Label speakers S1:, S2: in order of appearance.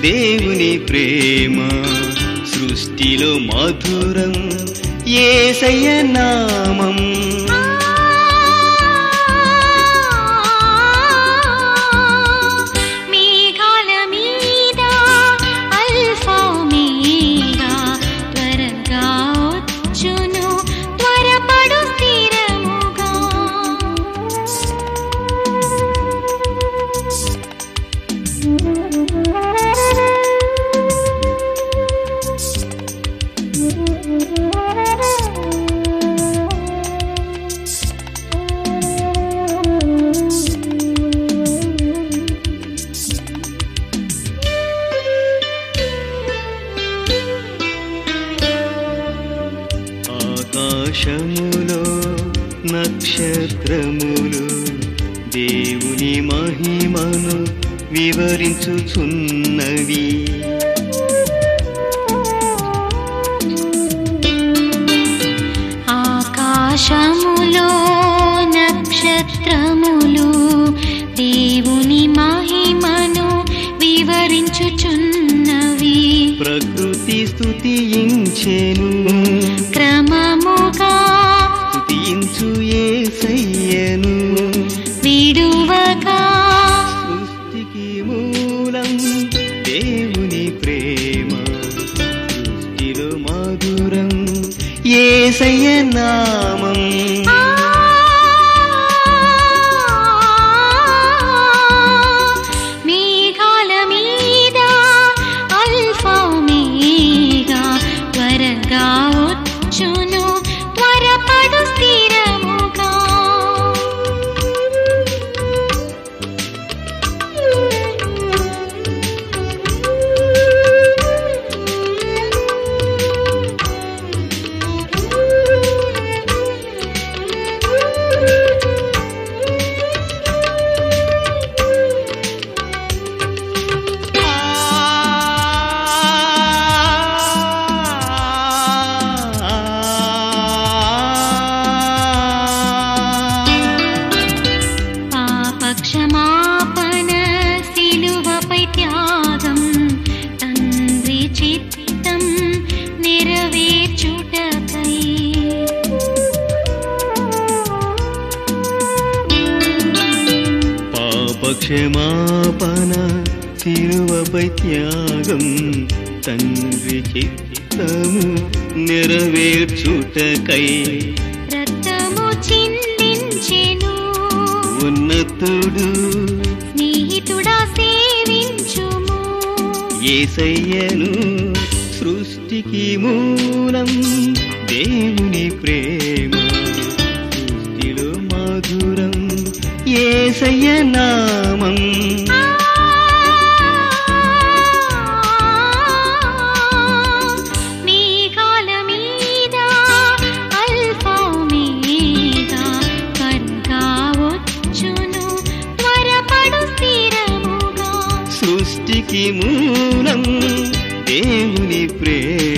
S1: దేవుని ప్రేమ సృష్టిలో మధురం ఏసయ్య నామం
S2: మేఘాల మీద అల్ఫా ఒమేగా త్వరగా వచ్చును త్వరపడు స్థిరముగా
S1: ఆకాశములో నక్షత్రములు దేవుని మహిమను వివరించుచున్నవి
S2: ఆకాశములో నక్షత్రములు దేవుని మహిమను వివరించుచున్నవి
S1: ప్రకృతి స్తుతించెను
S2: క్రమముగా
S1: స్తుతించు ఏసయ్యను
S2: విడువగా
S1: సృష్టికి మూలం దేవుని ప్రేమ సృష్టిలో మధురం ఏసయ్య నామం
S2: మేఘాల మీద అల్ఫా ఒమేగా త్వరగా వచ్చును త్వరపడు స్థిరముగా పాప క్షమాపణ సిలువపై త్యాగం తండ్రి చిత్తం నెరవేర్చుటకై
S1: పాప క్షమాపణ శిలువపై త్యాగం తండ్రి చిత్తము నెరవేర్చుటకై
S2: రక్తము చిందించెను
S1: ఉన్నతుడు
S2: స్నేహితుడా సేవించుము
S1: ఏసయ్యను సృష్టికి మూలం దేవుని ప్రేమ సృష్టిలో మధురం ఏసయ్య నామం
S2: మేఘాల మీద అల్ఫా ఒమేగా త్వరగా వచ్చును త్వరపడు స్థిరముగా
S1: సృష్టికి మూలం దేవుని ప్రేమ